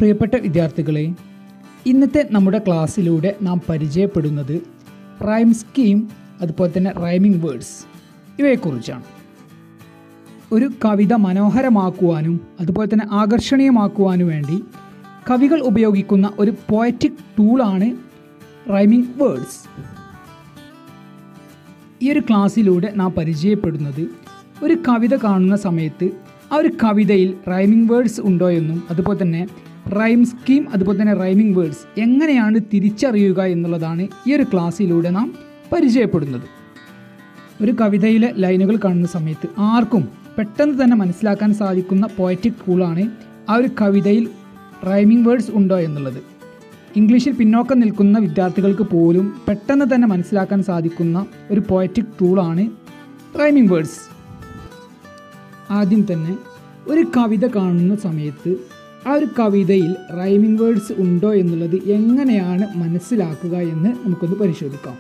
പ്രിയപ്പെട്ട വിദ്യാർത്ഥികളെ ഇന്നത്തെ നമ്മുടെ ക്ലാസ്സിലൂടെ നാം പരിചയപ്പെടുന്നത് റൈം സ്കീം അതുപോലെ തന്നെ റൈമിംഗ് വേർഡ്സ് ഇവയെക്കുറിച്ചാണ് ഒരു കവിത മനോഹരമാക്കുവാനും അതുപോലെ തന്നെ ആകർഷണീയമാക്കുവാനും വേണ്ടി കവികൾ ഉപയോഗിക്കുന്ന ഒരു പോയറ്റിക് ടൂളാണ് റൈമിംഗ് വേർഡ്സ് ഈ ഒരു ക്ലാസ്സിലൂടെ നാം പരിചയപ്പെടുന്നത് ഒരു കവിത കാണുന്ന സമയത്ത് ആ ഒരു കവിതയിൽ റൈമിംഗ് വേർഡ്സ് ഉണ്ടോ എന്നും അതുപോലെ തന്നെ റൈം സ്കീം അതുപോലെ തന്നെ റൈമിംഗ് വേർഡ്സ് എങ്ങനെയാണ് തിരിച്ചറിയുക എന്നുള്ളതാണ് ഈ ഒരു ക്ലാസ്സിലൂടെ നാം പരിചയപ്പെടുന്നത് ഒരു കവിതയിലെ ലൈനുകൾ കാണുന്ന സമയത്ത് ആർക്കും പെട്ടെന്ന് തന്നെ മനസ്സിലാക്കാൻ സാധിക്കുന്ന പോയറ്റിക് ടൂളാണ് ആ ഒരു കവിതയിൽ റൈമിംഗ് വേർഡ്സ് ഉണ്ടോ എന്നുള്ളത് ഇംഗ്ലീഷിൽ പിന്നോക്കം നിൽക്കുന്ന വിദ്യാർത്ഥികൾക്ക് പോലും പെട്ടെന്ന് തന്നെ മനസ്സിലാക്കാൻ സാധിക്കുന്ന ഒരു പോയറ്റിക് ടൂളാണ് റൈമിംഗ് വേർഡ്സ് ആദ്യം തന്നെ ഒരു കവിത കാണുന്ന സമയത്ത് ആ ഒരു കവിതയിൽ റൈമിംഗ് വേർഡ്സ് ഉണ്ടോ എന്നുള്ളത് എങ്ങനെയാണ് മനസ്സിലാക്കുക എന്ന് നമുക്കൊന്ന് പരിശോധിക്കാം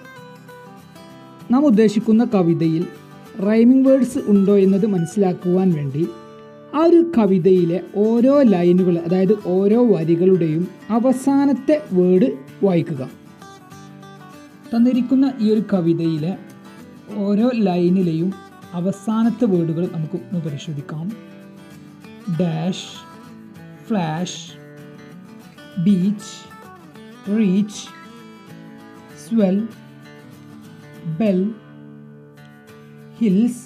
നാം ഉദ്ദേശിക്കുന്ന കവിതയിൽ റൈമിംഗ് വേർഡ്സ് ഉണ്ടോ എന്നത് മനസ്സിലാക്കുവാൻ വേണ്ടി ആ ഒരു കവിതയിലെ ഓരോ ലൈനുകൾ അതായത് ഓരോ വരികളുടെയും അവസാനത്തെ വേർഡ് വായിക്കുക തന്നിരിക്കുന്ന ഈ ഒരു കവിതയിലെ ഓരോ ലൈനിലെയും അവസാനത്തെ വേർഡുകൾ നമുക്ക് ഒന്ന് പരിശോധിക്കാം dash flash beach reach swell bell hills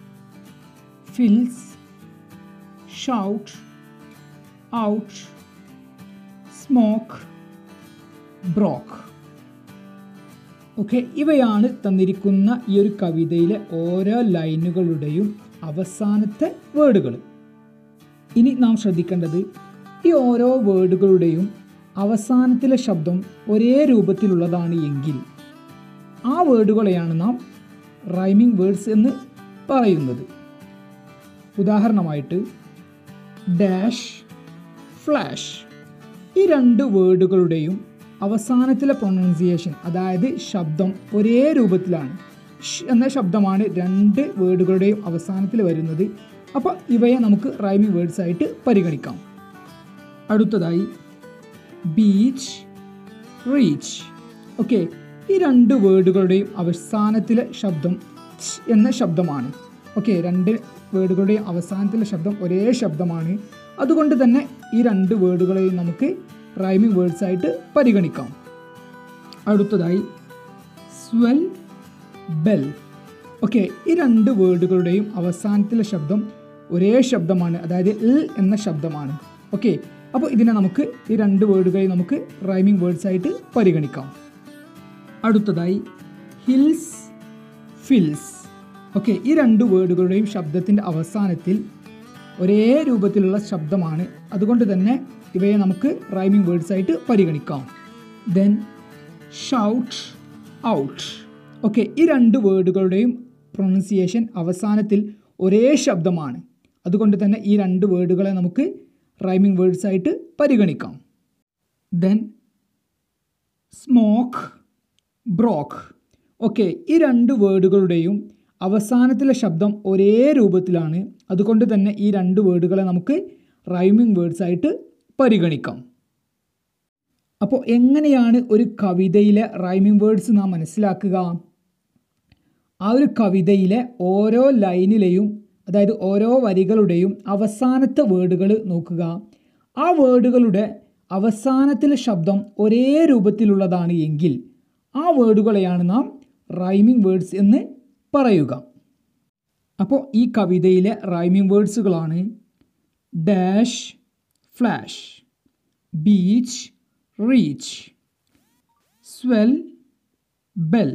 fills shout, out, smoke, broke. Okay ഇവയാണ് തന്നിരിക്കുന്ന ഈ ഒരു കവിതയിലെ ഓരോ ലൈനുകളുടെയും അവസാനത്തെ വേർഡുകൾ ഇനി നാം ശ്രദ്ധിക്കേണ്ടത് ഈ ഓരോ വേർഡുകളുടെയും അവസാനത്തിലെ ശബ്ദം ഒരേ രൂപത്തിലുള്ളതാണ് എങ്കിൽ ആ വേർഡുകളെയാണ് നാം റൈമിംഗ് വേർഡ്സ് എന്ന് പറയുന്നത് ഉദാഹരണമായിട്ട് ഡാഷ് ഫ്ലാഷ് ഈ രണ്ട് വേർഡുകളുടെയും അവസാനത്തിലെ പ്രൊണൗൺസിയേഷൻ അതായത് ശബ്ദം ഒരേ രൂപത്തിലാണ് ഷ് എന്ന ശബ്ദമാണ് രണ്ട് വേർഡുകളുടെയും അവസാനത്തിൽ വരുന്നത് അപ്പോൾ ഇവയെ നമുക്ക് റൈമിംഗ് വേർഡ്സ് ആയിട്ട് പരിഗണിക്കാം അടുത്തതായി ബീച്ച് റീച്ച് ഓക്കെ ഈ രണ്ട് വേർഡുകളുടെയും അവസാനത്തിലെ ശബ്ദം ഛ് എന്ന ശബ്ദമാണ് ഓക്കെ രണ്ട് വേർഡുകളുടെയും അവസാനത്തിലെ ശബ്ദം ഒരേ ശബ്ദമാണ് അതുകൊണ്ട് തന്നെ ഈ രണ്ട് വേർഡുകളെയും നമുക്ക് റൈമിംഗ് വേർഡ്സ് ആയിട്ട് പരിഗണിക്കാം അടുത്തതായി സ്വെൽ ബെൽ ഓക്കെ ഈ രണ്ട് വേർഡുകളുടെയും അവസാനത്തിലെ ശബ്ദം ഒരേ ശബ്ദമാണ് അതായത് ഇൽ എന്ന ശബ്ദമാണ് ഓക്കെ അപ്പോൾ ഇതിനെ നമുക്ക് ഈ രണ്ട് വേർഡുകളെ നമുക്ക് റൈമിംഗ് വേർഡ്സ് ആയിട്ട് പരിഗണിക്കാം അടുത്തതായി ഹിൽസ് ഫിൽസ് ഓക്കെ ഈ രണ്ട് വേർഡുകളുടെയും ശബ്ദത്തിൻ്റെ അവസാനത്തിൽ ഒരേ രൂപത്തിലുള്ള ശബ്ദമാണ് അതുകൊണ്ട് തന്നെ ഇവയെ നമുക്ക് റൈമിംഗ് വേർഡ്സ് ആയിട്ട് പരിഗണിക്കാം ദെൻ ഷൗട്ട് ഔട്ട് ഓക്കെ ഈ രണ്ട് വേർഡുകളുടെയും പ്രൊണൗൺസിയേഷൻ അവസാനത്തിൽ ഒരേ ശബ്ദമാണ് അതുകൊണ്ട് തന്നെ ഈ രണ്ട് വേർഡുകളെ നമുക്ക് റൈമിംഗ് വേർഡ്സ് ആയിട്ട് പരിഗണിക്കാം ദെൻ സ്മോക്ക് ബ്രോക്ക് ഓക്കെ ഈ രണ്ട് വേർഡുകളുടെയും അവസാനത്തിലെ ശബ്ദം ഒരേ രൂപത്തിലാണ് അതുകൊണ്ട് തന്നെ ഈ രണ്ട് വേർഡുകളെ നമുക്ക് റൈമിംഗ് വേർഡ്സ് ആയിട്ട് പരിഗണിക്കാം അപ്പോൾ എങ്ങനെയാണ് ഒരു കവിതയിലെ റൈമിംഗ് വേർഡ്സ് നാം മനസ്സിലാക്കുക ആ ഒരു കവിതയിലെ ഓരോ ലൈനിലെയും അതായത് ഓരോ വരികളുടെയും അവസാനത്തെ വേർഡുകൾ നോക്കുക ആ വേർഡുകളുടെ അവസാനത്തിലെ ശബ്ദം ഒരേ രൂപത്തിലുള്ളതാണ് എങ്കിൽ ആ വേർഡുകളെയാണ് നാം റൈമിംഗ് വേർഡ്സ് എന്ന് പറയുക അപ്പോൾ ഈ കവിതയിലെ റൈമിംഗ് വേർഡ്സുകളാണ് dash flash beach reach swell bell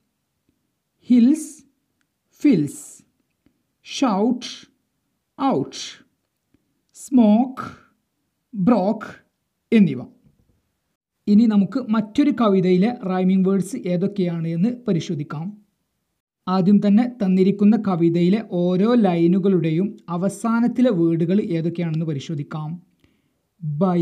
hills fills shout out smoke broke എന്നിവ ഇനി നമുക്ക് മറ്റൊരു കവിതയിലെ റൈമിംഗ് വേർഡ്സ് ഏതൊക്കെയാണ് എന്ന് പരിശോധിക്കാം ആദ്യം തന്നെ തന്നിരിക്കുന്ന കവിതയിലെ ഓരോ ലൈനുകളുടെയും അവസാനത്തിലെ വേർഡുകൾ ഏതൊക്കെയാണെന്ന് പരിശോധിക്കാം ബൈ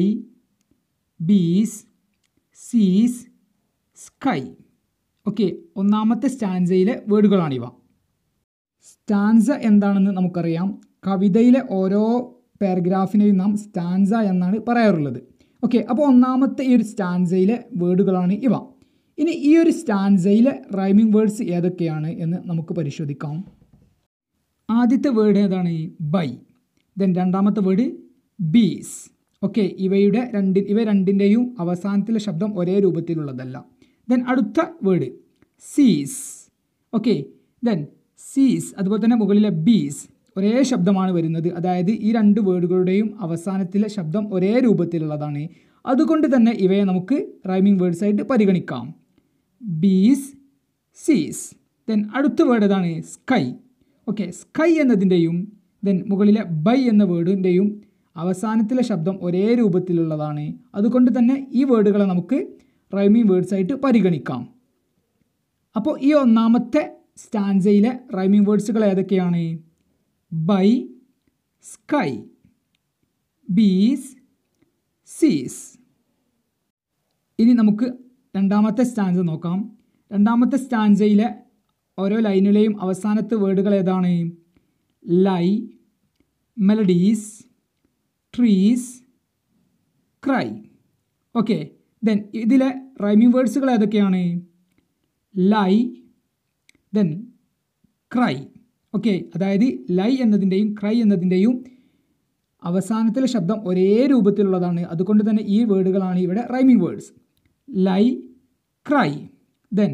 ബീസ് സീസ് സ്കൈ ഓക്കെ ഒന്നാമത്തെ സ്റ്റാൻസയിലെ വേർഡുകളാണിവ സ്റ്റാൻസ എന്താണെന്ന് നമുക്കറിയാം കവിതയിലെ ഓരോ പാരഗ്രാഫിനെയും നാം സ്റ്റാൻസ എന്നാണ് പറയാറുള്ളത് ഓക്കെ അപ്പോൾ ഒന്നാമത്തെ ഈ ഒരു സ്റ്റാൻസയിലെ വേർഡുകളാണ് ഇവ ഇനി ഈ ഒരു സ്റ്റാൻസയിലെ റൈമിംഗ് വേർഡ്സ് ഏതൊക്കെയാണ് എന്ന് നമുക്ക് പരിശോധിക്കാം ആദ്യത്തെ വേർഡ് ഏതാണ് ബൈ ദെൻ രണ്ടാമത്തെ വേർഡ് ബീസ് ഓക്കെ ഇവയുടെ രണ്ട് ഇവ രണ്ടിൻ്റെയും അവസാനത്തിലെ ശബ്ദം ഒരേ രൂപത്തിലുള്ളതല്ല ദെൻ അടുത്ത word seas okay then seas അതുപോലെ തന്നെ മുകളിലെ ബീസ് ഒരേ ശബ്ദമാണ് വരുന്നത് അതായത് ഈ രണ്ട് വേർഡുകളുടെയും അവസാനത്തിലെ ശബ്ദം ഒരേ രൂപത്തിലുള്ളതാണ് അതുകൊണ്ട് തന്നെ ഇവയെ നമുക്ക് റൈമിംഗ് വേർഡ്സ് ആയിട്ട് പരിഗണിക്കാം ബീസ് സീസ് ദെൻ അടുത്ത വേർഡ് ഏതാണ് സ്കൈ ഓക്കെ സ്കൈ എന്നതിൻ്റെയും ദെൻ മുകളിലെ ബൈ എന്ന വേർഡിൻ്റെയും അവസാനത്തിലെ ശബ്ദം ഒരേ രൂപത്തിലുള്ളതാണ് അതുകൊണ്ട് തന്നെ ഈ വേർഡുകളെ നമുക്ക് റൈമിംഗ് വേർഡ്സ് ആയിട്ട് പരിഗണിക്കാം അപ്പോൾ ഈ ഒന്നാമത്തെ സ്റ്റാൻസയിലെ റൈമിംഗ് വേർഡ്സുകൾ ഏതൊക്കെയാണ് ബൈ സ്കൈ ബീസ് സീസ് ഇനി നമുക്ക് രണ്ടാമത്തെ സ്റ്റാൻസ നോക്കാം രണ്ടാമത്തെ സ്റ്റാൻസയിലെ ഓരോ ലൈനിലെയും അവസാനത്തെ വേർഡുകൾ ഏതാണ് lie melodies trees cry okay then ഇതിലെ റൈമിംഗ് വേർഡ്സുകൾ ഏതൊക്കെയാണ് ലൈ ദെൻ ക്രൈ ഓക്കെ അതായത് ലൈ എന്നതിൻ്റെയും ക്രൈ എന്നതിൻ്റെയും അവസാനത്തിലെ ശബ്ദം ഒരേ രൂപത്തിലുള്ളതാണ് അതുകൊണ്ട് തന്നെ ഈ വേർഡുകളാണ് ഇവിടെ rhyming words lie cry then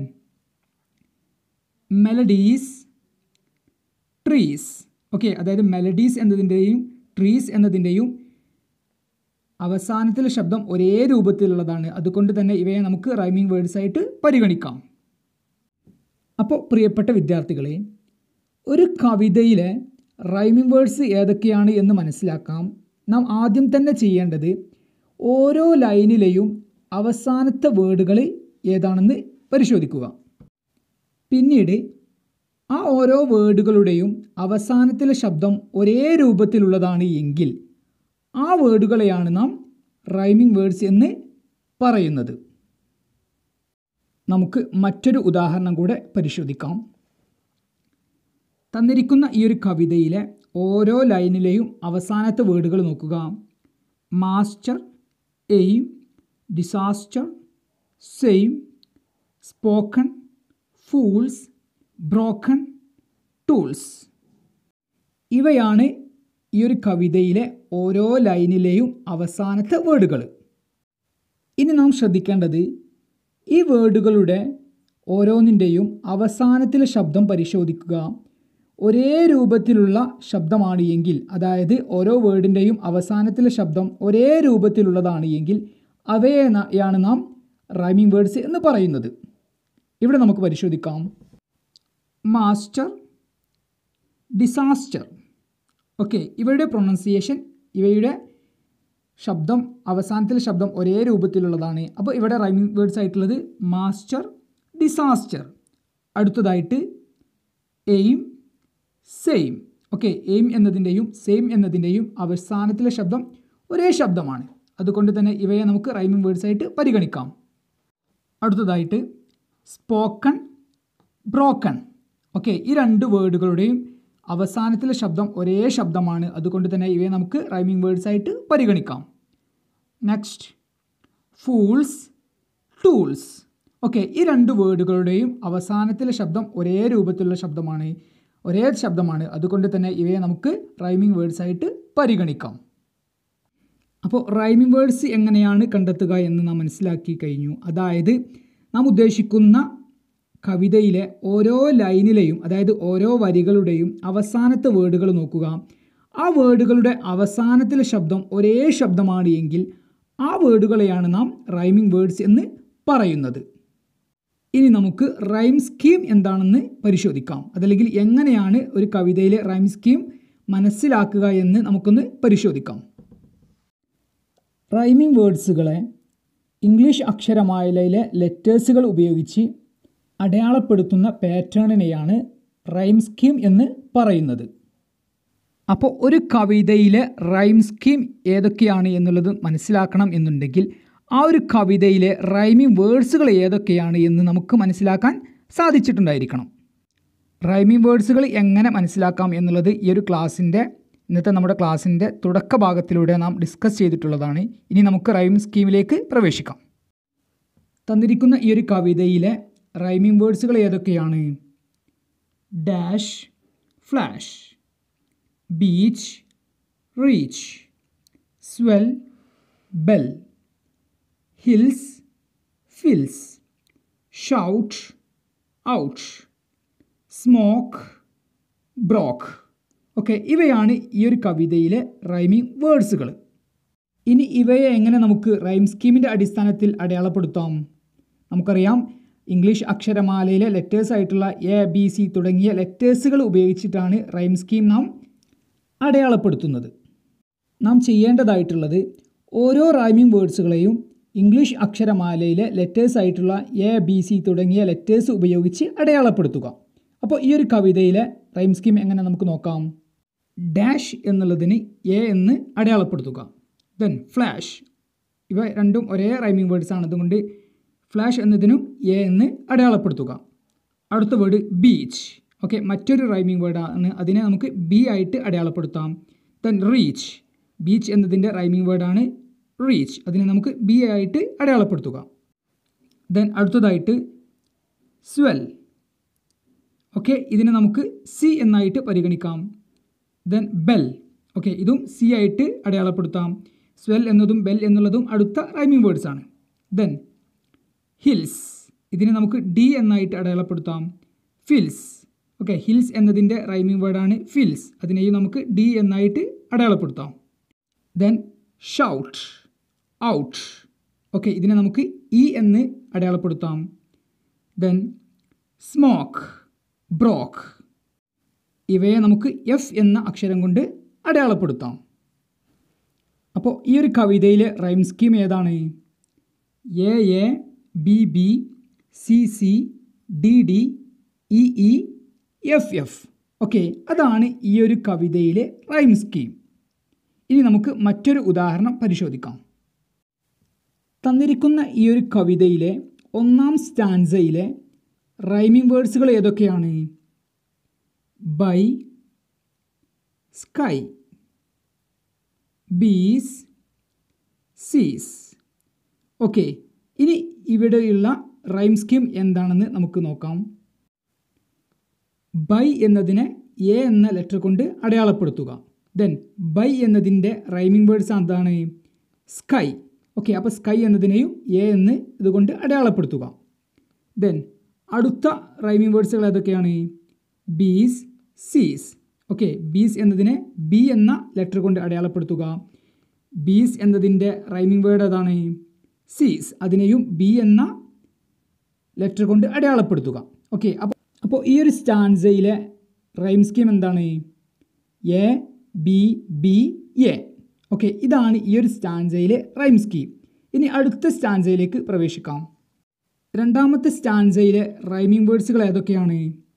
melodies trees okay അതായത് മെലഡീസ് എന്നതിൻ്റെയും ട്രീസ് എന്നതിൻ്റെയും അവസാനത്തിലെ ശബ്ദം ഒരേ രൂപത്തിലുള്ളതാണ് അതുകൊണ്ട് തന്നെ ഇവയെ നമുക്ക് റൈമിംഗ് വേർഡ്സ് ആയിട്ട് പരിഗണിക്കാം അപ്പോൾ പ്രിയപ്പെട്ട വിദ്യാർത്ഥികളെ ഒരു കവിതയിലെ റൈമിംഗ് വേർഡ്സ് ഏതൊക്കെയാണ് എന്ന് മനസ്സിലാക്കാം നാം ആദ്യം തന്നെ ചെയ്യേണ്ടത് ഓരോ ലൈനിലെയും അവസാനത്തെ വേർഡുകൾ ഏതാണെന്ന് പരിശോധിക്കുക പിന്നീട് ആ ഓരോ വേർഡുകളുടെയും അവസാനത്തിലെ ശബ്ദം ഒരേ രൂപത്തിലുള്ളതാണ് എങ്കിൽ ആ വേർഡുകളെയാണ് നാം റൈമിംഗ് വേർഡ്സ് എന്ന് പറയുന്നത് നമുക്ക് മറ്റൊരു ഉദാഹരണം കൂടെ പരിശോധിക്കാം തന്നിരിക്കുന്ന ഈ ഒരു കവിതയിലെ ഓരോ ലൈനിലെയും അവസാനത്തെ വേർഡുകൾ നോക്കുക master aim disaster same spoken fools broken tools ഇവയാണ് ഈ ഒരു കവിതയിലെ ഓരോ ലൈനിലെയും അവസാനത്തെ വേർഡുകൾ ഇനി നാം ശ്രദ്ധിക്കേണ്ടത് ഈ വേർഡുകളുടെ ഓരോന്നിൻ്റെയും അവസാനത്തിലെ ശബ്ദം പരിശോധിക്കുക ഒരേ രൂപത്തിലുള്ള ശബ്ദമാണ് എങ്കിൽ അതായത് ഓരോ വേർഡിൻ്റെയും അവസാനത്തിലെ ശബ്ദം ഒരേ രൂപത്തിലുള്ളതാണ് എങ്കിൽ അവയെയാണ് നാം റൈമിംഗ് വേർഡ്സ് എന്ന് പറയുന്നത് ഇവിടെ നമുക്ക് പരിശോധിക്കാം മാസ്റ്റർ ഡിസാസ്റ്റർ ഓക്കെ ഇവയുടെ പ്രൊണൗൺസിയേഷൻ ഇവയുടെ ശബ്ദം അവസാനത്തിലെ ശബ്ദം ഒരേ രൂപത്തിലുള്ളതാണ് അപ്പോൾ ഇവിടെ റൈമിംഗ് വേർഡ്സ് ആയിട്ടുള്ളത് മാസ്റ്റർ ഡിസാസ്റ്റർ അടുത്തതായിട്ട് എയിം സെയിം ഓക്കെ എയിം എന്നതിൻ്റെയും സെയിം എന്നതിൻ്റെയും അവസാനത്തിലെ ശബ്ദം ഒരേ ശബ്ദമാണ് അതുകൊണ്ട് തന്നെ ഇവയെ നമുക്ക് റൈമിംഗ് വേർഡ്സ് ആയിട്ട് പരിഗണിക്കാം അടുത്തതായിട്ട് സ്പോക്കൺ ബ്രോക്കൺ ഓക്കെ ഈ രണ്ട് വേർഡുകളുടെയും അവസാനത്തിലെ ശബ്ദം ഒരേ ശബ്ദമാണ് അതുകൊണ്ട് തന്നെ ഇവയെ നമുക്ക് റൈമിംഗ് വേർഡ്സ് ആയിട്ട് പരിഗണിക്കാം നെക്സ്റ്റ് ഫൂൾസ് ടൂൾസ് ഓക്കെ ഈ രണ്ട് വേർഡുകളുടെയും അവസാനത്തിലെ ശബ്ദം ഒരേ രൂപത്തിലുള്ള ശബ്ദമാണ് ഒരേ ശബ്ദമാണ് അതുകൊണ്ട് തന്നെ ഇവയെ നമുക്ക് റൈമിംഗ് വേർഡ്സ് ആയിട്ട് പരിഗണിക്കാം അപ്പോൾ റൈമിംഗ് വേർഡ്സ് എങ്ങനെയാണ് കണ്ടെത്തുക എന്ന് നാം മനസ്സിലാക്കി കഴിഞ്ഞു അതായത് നാം ഉദ്ദേശിക്കുന്ന കവിതയിലെ ഓരോ ലൈനിലെയും അതായത് ഓരോ വരികളുടെയും അവസാനത്തെ വേർഡുകൾ നോക്കുക ആ വേർഡുകളുടെ അവസാനത്തിലെ ശബ്ദം ഒരേ ശബ്ദമാണ് എങ്കിൽ ആ വേർഡുകളെയാണ് നാം റൈമിംഗ് വേർഡ്സ് എന്ന് പറയുന്നത് ഇനി നമുക്ക് റൈം സ്കീം എന്താണെന്ന് പരിശോധിക്കാം അതല്ലെങ്കിൽ എങ്ങനെയാണ് ഒരു കവിതയിലെ റൈം സ്കീം മനസ്സിലാക്കുക എന്ന് നമുക്കൊന്ന് പരിശോധിക്കാം റൈമിംഗ് വേർഡ്സുകളെ ഇംഗ്ലീഷ് അക്ഷരമാലയിലെ ലെറ്റേഴ്സുകൾ ഉപയോഗിച്ച് അടയാളപ്പെടുത്തുന്ന പാറ്റേണിനെയാണ് റൈം സ്കീം എന്ന് പറയുന്നത് അപ്പോൾ ഒരു കവിതയിലെ റൈം സ്കീം ഏതൊക്കെയാണ് എന്നുള്ളത് മനസ്സിലാക്കണം എന്നുണ്ടെങ്കിൽ ആ ഒരു കവിതയിലെ റൈമിംഗ് വേർഡ്സുകൾ ഏതൊക്കെയാണ് എന്ന് നമുക്ക് മനസ്സിലാക്കാൻ സാധിച്ചിട്ടുണ്ടായിരിക്കണം റൈമിംഗ് വേർഡ്സുകൾ എങ്ങനെ മനസ്സിലാക്കാം എന്നുള്ളത് ഈ ഒരു ക്ലാസ്സിൻ്റെ ഇന്നത്തെ നമ്മുടെ ക്ലാസ്സിൻ്റെ തുടക്ക ഭാഗത്തിലൂടെ നാം ഡിസ്കസ് ചെയ്തിട്ടുള്ളതാണ് ഇനി നമുക്ക് റൈം സ്കീമിലേക്ക് പ്രവേശിക്കാം തന്നിരിക്കുന്ന ഈ ഒരു കവിതയിലെ റൈമിംഗ് വേർഡ്സുകൾ ഏതൊക്കെയാണ് dash flash beach reach swell bell hills fills shout out smoke broke okay ഇവയാണ് ഈ ഒരു കവിതയിലെ റൈമിംഗ് വേർഡ്സുകൾ ഇനി ഇവയെ എങ്ങനെ നമുക്ക് റൈം സ്കീമിൻ്റെ അടിസ്ഥാനത്തിൽ അടയാളപ്പെടുത്താം നമുക്കറിയാം ഇംഗ്ലീഷ് അക്ഷരമാലയിലെ ലെറ്റേഴ്സ് ആയിട്ടുള്ള എ ബി സി തുടങ്ങിയ ലെറ്റേഴ്സുകൾ ഉപയോഗിച്ചിട്ടാണ് റൈം സ്കീം നാം അടയാളപ്പെടുത്തുന്നത് നാം ചെയ്യേണ്ടതായിട്ടുള്ളത് ഓരോ റൈമിംഗ് വേർഡ്സുകളെയും ഇംഗ്ലീഷ് അക്ഷരമാലയിലെ ലെറ്റേഴ്സ് ആയിട്ടുള്ള എ ബി സി തുടങ്ങിയ ലെറ്റേഴ്സ് ഉപയോഗിച്ച് അടയാളപ്പെടുത്തുക അപ്പോൾ ഈ ഒരു കവിതയിലെ റൈം സ്കീം എങ്ങനെ നമുക്ക് നോക്കാം ഡാഷ് എന്നുള്ളതിന് എ എന്ന് അടയാളപ്പെടുത്തുക ദെൻ ഫ്ലാഷ് ഇവ രണ്ടും ഒരേ റൈമിംഗ് വേർഡ്സ് ആണ് അതുകൊണ്ട് ഫ്ലാഷ് എന്നതിനും എ എന്ന് അടയാളപ്പെടുത്തുക അടുത്ത വേർഡ് ബീച്ച് ഓക്കെ മറ്റൊരു റൈമിംഗ് വേർഡാണ് അതിനെ നമുക്ക് ബി ആയിട്ട് അടയാളപ്പെടുത്താം ദെൻ റീച്ച് ബീച്ച് എന്നതിൻ്റെ റൈമിംഗ് വേർഡാണ് റീച്ച് അതിനെ നമുക്ക് ബി ആയിട്ട് അടയാളപ്പെടുത്തുക ദെൻ അടുത്തതായിട്ട് സ്വെൽ ഓക്കെ ഇതിനെ നമുക്ക് സി എന്നായിട്ട് പരിഗണിക്കാം ദെൻ ബെൽ ഓക്കെ ഇതും സി ആയിട്ട് അടയാളപ്പെടുത്താം സ്വെൽ എന്നതും ബെൽ എന്നുള്ളതും അടുത്ത റൈമിംഗ് വേർഡ്സ് ആണ് ദെൻ ഹിൽസ് ഇതിനെ നമുക്ക് ഡി എന്നായിട്ട് അടയാളപ്പെടുത്താം ഫിൽസ് ഓക്കെ ഹിൽസ് എന്നതിൻ്റെ റൈമിംഗ് വേർഡാണ് ഫിൽസ് അതിനെയും നമുക്ക് ഡി എന്നായിട്ട് അടയാളപ്പെടുത്താം ദെൻ ഷൗട്ട് ഔട്ട് ഓക്കെ ഇതിനെ നമുക്ക് ഇ എന്ന് അടയാളപ്പെടുത്താം ദെൻ സ്മോക്ക് ബ്രോക്ക് ഇവയെ നമുക്ക് എഫ് എന്ന അക്ഷരം കൊണ്ട് അടയാളപ്പെടുത്താം അപ്പോൾ ഈ ഒരു കവിതയിലെ റൈം സ്കീം ഏതാണ് A A B B C C D D E E F F okay അതാണ് ഈ ഒരു കവിതയിലെ റൈം സ്കീം ഇനി നമുക്ക് മറ്റൊരു ഉദാഹരണം പരിശോധിക്കാം തന്നിരിക്കുന്ന ഈ ഒരു കവിതയിലെ ഒന്നാം സ്റ്റാൻസയിലെ റൈമിംഗ് വേർഡ്സുകൾ ഏതൊക്കെയാണ് ബൈ സ്കൈ ബീസ് സീസ് ഓക്കെ ഇനി ഇവിടെയുള്ള റൈം സ്കീം എന്താണെന്ന് നമുക്ക് നോക്കാം ബൈ എന്നതിനെ എ എന്ന ലെറ്റർ കൊണ്ട് അടയാളപ്പെടുത്തുക ദെൻ ബൈ എന്നതിൻ്റെ റൈമിംഗ് വേർഡ്സ് എന്താണ് സ്കൈ ഓക്കെ അപ്പോൾ സ്കൈ എന്നതിനെയും എ എന്ന് ഇതുകൊണ്ട് അടയാളപ്പെടുത്തുക ദെൻ അടുത്ത റൈമിംഗ് വേർഡ്സുകൾ ഏതൊക്കെയാണ് ബീസ് സീസ് ഓക്കെ ബീസ് എന്നതിനെ ബി എന്ന ലെറ്റർ കൊണ്ട് അടയാളപ്പെടുത്തുക ബീസ് എന്നതിൻ്റെ റൈമിംഗ് വേർഡ് ഏതാണ് സീസ് അതിനെയും ബി എന്ന ലെറ്റർ കൊണ്ട് അടയാളപ്പെടുത്തുക ഓക്കെ അപ്പോൾ അപ്പോൾ ഈ ഒരു സ്റ്റാൻസയിലെ റൈം സ്കീം എന്താണ് A B B A okay ഇതാണ് ഈ ഒരു സ്റ്റാൻസയിലെ റൈം സ്കീം ഇനി അടുത്ത സ്റ്റാൻസയിലേക്ക് പ്രവേശിക്കാം രണ്ടാമത്തെ സ്റ്റാൻസയിലെ റൈമിംഗ് വേർഡ്സുകൾ ഏതൊക്കെയാണ്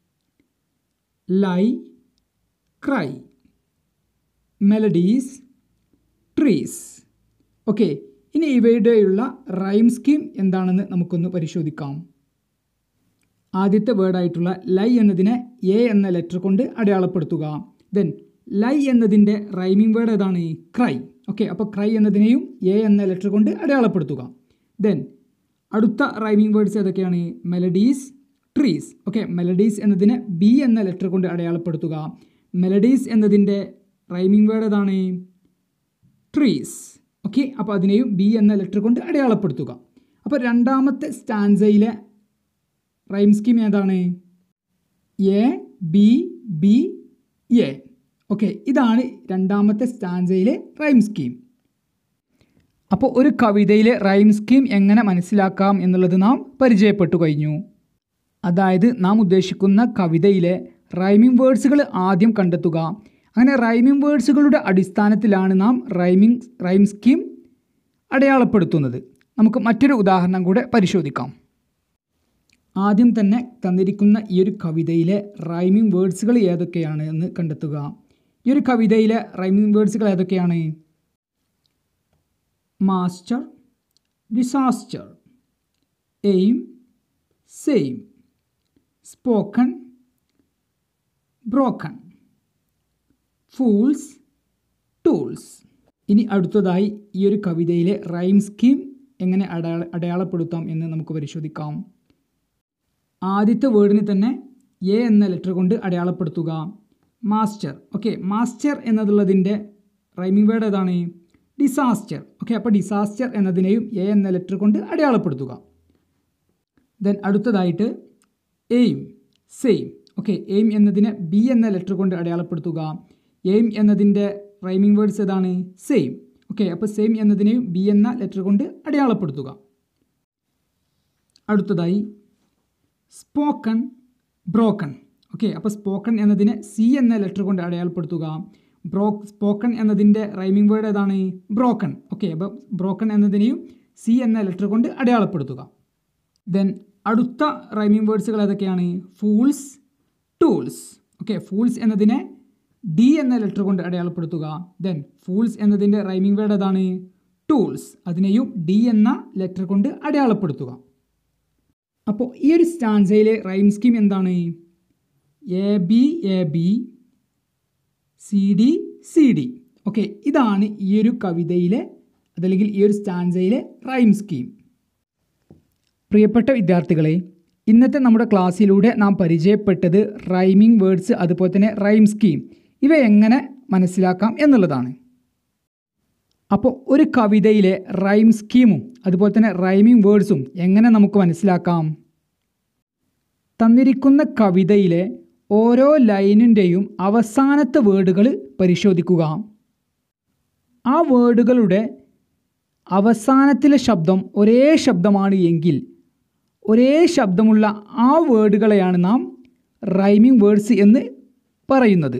lie cry melodies trees okay ഇനി ഇവയുടെയുള്ള റൈം സ്കീം എന്താണെന്ന് നമുക്കൊന്ന് പരിശോധിക്കാം ആദ്യത്തെ വേർഡായിട്ടുള്ള ലൈ എന്നതിനെ എ എന്ന ലെറ്റർ കൊണ്ട് അടയാളപ്പെടുത്തുക ദെൻ ലൈ എന്നതിൻ്റെ റൈമിംഗ് വേർഡ് ഏതാണ് ക്രൈ ഓക്കെ അപ്പോൾ ക്രൈ എന്നതിനെയും എ എന്ന ലെറ്റർ കൊണ്ട് അടയാളപ്പെടുത്തുക ദെൻ അടുത്ത റൈമിംഗ് വേർഡ്സ് ഏതൊക്കെയാണ് മെലഡീസ് ട്രീസ് ഓക്കെ മെലഡീസ് എന്നതിനെ ബി എന്ന ലെറ്റർ കൊണ്ട് അടയാളപ്പെടുത്തുക മെലഡീസ് എന്നതിൻ്റെ റൈമിംഗ് വേർഡ് ഏതാണ് ട്രീസ് ഓക്കെ അപ്പോൾ അതിനെയും ബി എന്ന ലെറ്റർ കൊണ്ട് അടയാളപ്പെടുത്തുക അപ്പോൾ രണ്ടാമത്തെ സ്റ്റാൻസയിലെ റൈം സ്കീം ഏതാണ് A B B A okay ഇതാണ് രണ്ടാമത്തെ സ്റ്റാൻസയിലെ റൈം സ്കീം അപ്പോൾ ഒരു കവിതയിലെ റൈം സ്കീം എങ്ങനെ മനസ്സിലാക്കാം എന്നുള്ളത് നാം പരിചയപ്പെട്ടു കഴിഞ്ഞു അതായത് നാം ഉദ്ദേശിക്കുന്ന കവിതയിലെ റൈമിംഗ് വേർഡ്സുകൾ ആദ്യം കണ്ടെത്തുക അങ്ങനെ റൈമിംഗ് വേർഡ്സുകളുടെ അടിസ്ഥാനത്തിലാണ് നാം റൈമിംഗ് റൈം സ്കീം അടയാളപ്പെടുത്തുന്നത് നമുക്ക് മറ്റൊരു ഉദാഹരണം കൂടെ പരിശോധിക്കാം ആദ്യം തന്നെ തന്നിരിക്കുന്ന ഈ ഒരു കവിതയിലെ റൈമിംഗ് വേർഡ്സുകൾ ഏതൊക്കെയാണ് എന്ന് കണ്ടെത്തുക ഈ ഒരു കവിതയിലെ റൈമിംഗ് വേർഡ്സുകൾ ഏതൊക്കെയാണ് master disaster aim same spoken broken fools tools ഇനി അടുത്തതായി ഈ ഒരു കവിതയിലെ റൈം സ്കീം എങ്ങനെ അടയാള അടയാളപ്പെടുത്താം എന്ന് നമുക്ക് പരിശോധിക്കാം ആദ്യത്തെ വേർഡിന് തന്നെ എ എന്ന ലെറ്റർ കൊണ്ട് അടയാളപ്പെടുത്തുക മാസ്റ്റർ ഓക്കെ മാസ്റ്റർ എന്നതുള്ളതിൻ്റെ റൈമിംഗ് വേർഡ് ഏതാണ് ഡിസാസ്റ്റർ ഓക്കെ അപ്പോൾ ഡിസാസ്റ്റർ എന്നതിനെയും എ എന്ന ലെറ്റർ കൊണ്ട് അടയാളപ്പെടുത്തുക ദെൻ അടുത്തതായിട്ട് എയിം സെയിം ഓക്കെ എയിം എന്നതിനെ ബി എന്ന ലെറ്റർ കൊണ്ട് അടയാളപ്പെടുത്തുക എയിം എന്നതിൻ്റെ റൈമിംഗ് വേർഡ്സ് ഏതാണ് സെയിം ഓക്കെ അപ്പോൾ സെയിം എന്നതിനെയും ബി എന്ന ലെറ്റർ കൊണ്ട് അടയാളപ്പെടുത്തുക അടുത്തതായി സ്പോക്കൺ ബ്രോക്കൺ ഓക്കെ അപ്പോൾ സ്പോക്കൺ എന്നതിനെ സി എന്ന ലെറ്റർ കൊണ്ട് അടയാളപ്പെടുത്തുക ബ്രോ സ്പോക്കൺ എന്നതിൻ്റെ റൈമിംഗ് വേർഡ് ഏതാണ് ബ്രോക്കൺ ഓക്കെ അപ്പോൾ ബ്രോക്കൺ എന്നതിനെയും സി എന്ന ലെറ്റർ കൊണ്ട് അടയാളപ്പെടുത്തുക ദെൻ അടുത്ത റൈമിംഗ് വേർഡ്സുകൾ ഏതൊക്കെയാണ് ഫൂൾസ് ടൂൾസ് ഓക്കെ ഫൂൾസ് എന്നതിനെ ഡി എന്ന ലെറ്റർ കൊണ്ട് അടയാളപ്പെടുത്തുക ദെൻ ഫൂൾസ് എന്നതിൻ്റെ റൈമിംഗ് വേർഡ് ഏതാണ് ടൂൾസ് അതിനെയും ഡി എന്ന ലെറ്റർ കൊണ്ട് അടയാളപ്പെടുത്തുക അപ്പോൾ ഈ ഒരു സ്റ്റാൻസയിലെ റൈം സ്കീം എന്താണ് A B A B C D C D okay ഇതാണ് ഈ ഒരു കവിതയിലെ അതല്ലെങ്കിൽ ഈ ഒരു സ്റ്റാൻസയിലെ റൈം സ്കീം പ്രിയപ്പെട്ട വിദ്യാർത്ഥികളെ ഇന്നത്തെ നമ്മുടെ ക്ലാസ്സിലൂടെ നാം പരിചയപ്പെട്ടത് റൈമിംഗ് വേർഡ്സ് അതുപോലെ തന്നെ റൈം സ്കീം ഇവ എങ്ങനെ മനസ്സിലാക്കാം എന്നുള്ളതാണ് അപ്പോൾ ഒരു കവിതയിലെ റൈം സ്കീമും അതുപോലെ തന്നെ റൈമിംഗ് വേർഡ്സും എങ്ങനെ നമുക്ക് മനസ്സിലാക്കാം തന്നിരിക്കുന്ന കവിതയിലെ ഓരോ ലൈനിൻ്റെയും അവസാനത്തെ വേർഡുകൾ പരിശോധിക്കുക ആ വേർഡുകളുടെ അവസാനത്തിലെ ശബ്ദം ഒരേ ശബ്ദമാണ് എങ്കിൽ ഒരേ ശബ്ദമുള്ള ആ വേർഡുകളെയാണ് നാം റൈമിംഗ് വേർഡ്സ് എന്ന് പറയുന്നത്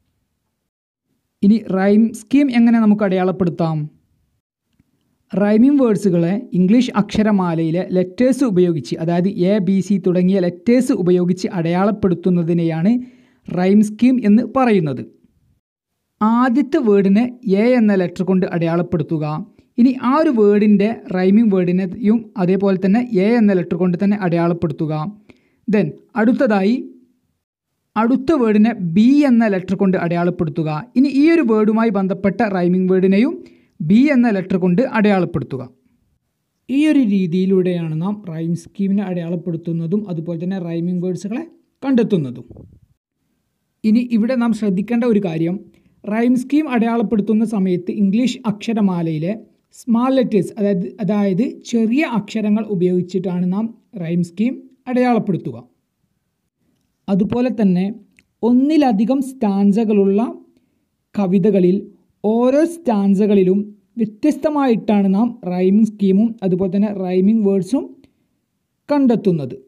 ഇനി റൈം സ്കീം എങ്ങനെ നമുക്ക് അടയാളപ്പെടുത്താം റൈമിംഗ് വേർഡ്സുകളെ ഇംഗ്ലീഷ് അക്ഷരമാലയിലെ ലെറ്റേഴ്സ് ഉപയോഗിച്ച് അതായത് എ ബി സി തുടങ്ങിയ ലെറ്റേഴ്സ് ഉപയോഗിച്ച് അടയാളപ്പെടുത്തുന്നതിനെയാണ് റൈം സ്കീം എന്ന് പറയുന്നത് ആദ്യത്തെ വേർഡിനെ എ എന്ന ലെറ്റർ കൊണ്ട് അടയാളപ്പെടുത്തുക ഇനി ആ ഒരു വേർഡിൻ്റെ റൈമിംഗ് വേർഡിനെയും അതേപോലെ തന്നെ എ എന്ന ലെറ്റർ കൊണ്ട് തന്നെ അടയാളപ്പെടുത്തുക ദെൻ അടുത്തതായി അടുത്ത വേർഡിനെ ബി എന്ന ലെറ്റർ കൊണ്ട് അടയാളപ്പെടുത്തുക ഇനി ഈ ഒരു വേർഡുമായി ബന്ധപ്പെട്ട റൈമിംഗ് വേർഡിനെയും ബി എന്ന ലെറ്റർ കൊണ്ട് അടയാളപ്പെടുത്തുക ഈ ഒരു രീതിയിലൂടെയാണ് നാം റൈം സ്കീമിനെ അടയാളപ്പെടുത്തുന്നതും അതുപോലെ തന്നെ റൈമിംഗ് വേർഡ്സുകളെ കണ്ടെത്തുന്നതും ഇനി ഇവിടെ നാം ശ്രദ്ധിക്കേണ്ട ഒരു കാര്യം റൈം സ്കീം അടയാളപ്പെടുത്തുന്ന സമയത്ത് ഇംഗ്ലീഷ് അക്ഷരമാലയിലെ സ്മാൾ ലെറ്റേഴ്സ് അതായത് അതായത് ചെറിയ അക്ഷരങ്ങൾ ഉപയോഗിച്ചിട്ടാണ് നാം റൈം സ്കീം അടയാളപ്പെടുത്തുക അതുപോലെ തന്നെ ഒന്നിലധികം സ്റ്റാൻസകളുള്ള കവിതകളിൽ ഓരോ സ്റ്റാൻസകളിലും വ്യത്യസ്തമായിട്ടാണ് നാം റൈമിംഗ് സ്കീമും അതുപോലെ തന്നെ റൈമിംഗ് വേർഡ്സും കണ്ടെത്തുന്നത്